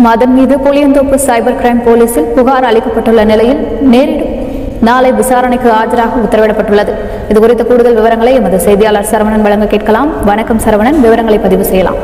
மதன் மீது Pulianthope cyber crime போலீசில் புகார் அளிக்கப்பட்டுள்ள நிலையில் நேரிடும் நாளை விசாரணைக்கு ஆஜராக உத்தரவிடப்பட்டுள்ளது இதுகுறித்த கூடுதல் விவரங்களை எமது செய்தியாளர் சரவணன் வழங்க கேட்கலாம் வணக்கம் சரவணன் விவரங்களை பதிவு செய்யலாம்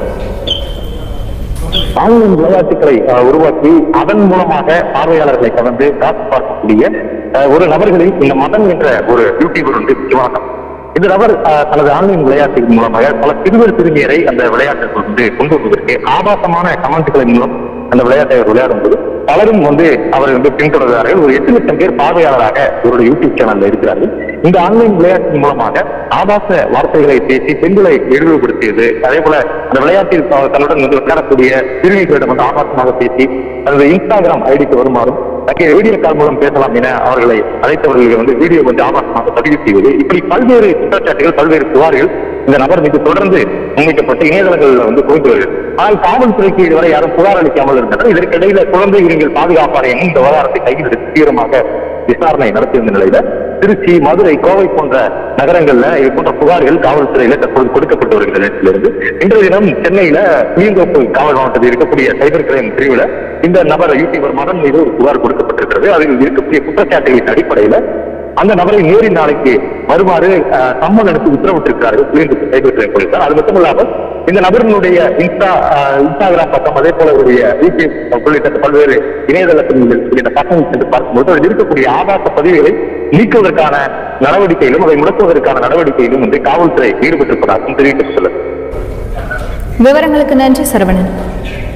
ஆன்லைன் விளையாட்டுகளை அஹ், உருவாக்கி அதன் மூலமாக பார்வையாளர்களை கவர்ந்து காசு பார்க்கக்கூடிய அஹ், ஒரு நபர்களில் இந்த மதன் என்ற ஒரு யூடியூபர் வந்து முக்கியமான இந்த நபர் அஹ், தனது ஆன்லைன் விளையாட்டின் மூலமாக பல சிறுவர் சிறுமியரை அந்த விளையாட்டுக்கு வந்து கொண்டு வருவதற்கு ஆபாசமான கமெண்ட்களின் மூலம் அந்த விளையாட்டை அவர் விளையாடும் போது பலரும் வந்து அவர் வந்து பின்தொடர்கிறார்கள் ஒரு எட்டு லட்சம் பேர் பார்வையாளராக இவருடைய யூடியூப் சேனல்ல இருக்கிறார்கள் இந்த ஆன்லைன் விளையாட்டின் மூலமாக ஆபாச வார்த்தைகளை பேசி பெண்களை இழிவுபடுத்தியது அதே போல அந்த விளையாட்டில் த- தன்னுடன் வந்து விளையாடக்கூடிய சிறுமிகளிடம் வந்து ஆபாசமாக பேசி தனது இன்ஸ்டாகிராம் ஐடிக்கு வருமாறும் அங்கே வீடியோ கால் மூலம் பேசலாம் என அவர்களை அழைத்தவர்களுக்கு வந்து வீடியோ வந்து ஆபாசமாக பதிவு செய்வது இப்படி பல்வேறு குற்றச்சாட்டுகள் பல்வேறு புகார்கள் இந்த நபர் மீது தொடர்ந்து முன்வைக்கப்பட்டு இணையதளங்களில் வந்து குவிந்து வருகிறது ஆனால் காவல்துறைக்கு இதுவரை யாரும் புகார் அளிக்காமல் இருந்தனர் இதற்கிடையில குழந்தை உரிமைகள் பாதுகாப்பு ஆணையம் இந்த விவகாரத்தை கையில் எடுத்து தீவிரமாக விசாரணை நடத்தியிருந்த நிலையில திருச்சி மதுரை கோவை போன்ற நகரங்கள்ல இது போன்ற புகார்கள் காவல்துறையில தற்போது கொடுக்கப்பட்டு வருகிற நேரத்திலிருந்து இன்றைய தினம் சென்னையில புளியந்தோப்பு காவல் மாவட்டத்தில் இருக்கக்கூடிய சைபர் கிரைம் பிரிவுல இந்த நபர் யூடியூபர் மகன் மீது ஒரு புகார் கொடுக்கப்பட்டிருக்கிறது அதில் இருக்கக்கூடிய குற்றச்சாட்டுகளின் அடிப்படையில அந்த நபரை நேரில் நாளைக்கு வருமாறு அஹ், சம்மன் அனுப்பி உத்தரவிட்டிருக்கிறார்கள் புளியந்தோப்பு சைபர் கிரைம் போலீசார் அது மட்டும் இல்லாமல் இந்த நபரினுடைய இன்ஸ்டா அஹ், இன்ஸ்டாகிராம் பக்கம் அதே போல அவருடைய யூடியூப் உள்ளிட்ட பல்வேறு இணையதளத்தில் இருக்கக்கூடிய இந்த பக்கம் சென்று பார்க்கும்போது அதில் இருக்கக்கூடிய ஆபாச பதிவுகளை நீக்குவதற்கான நடவடிக்கையிலும் அதை முடக்குவதற்கான நடவடிக்கையிலும் வந்து காவல்துறை ஈடுபட்டிருப்பதாகவும் தெரிவிக்கப்பட்டுள்ளது விவரங்களுக்கு நன்றி சரவணன்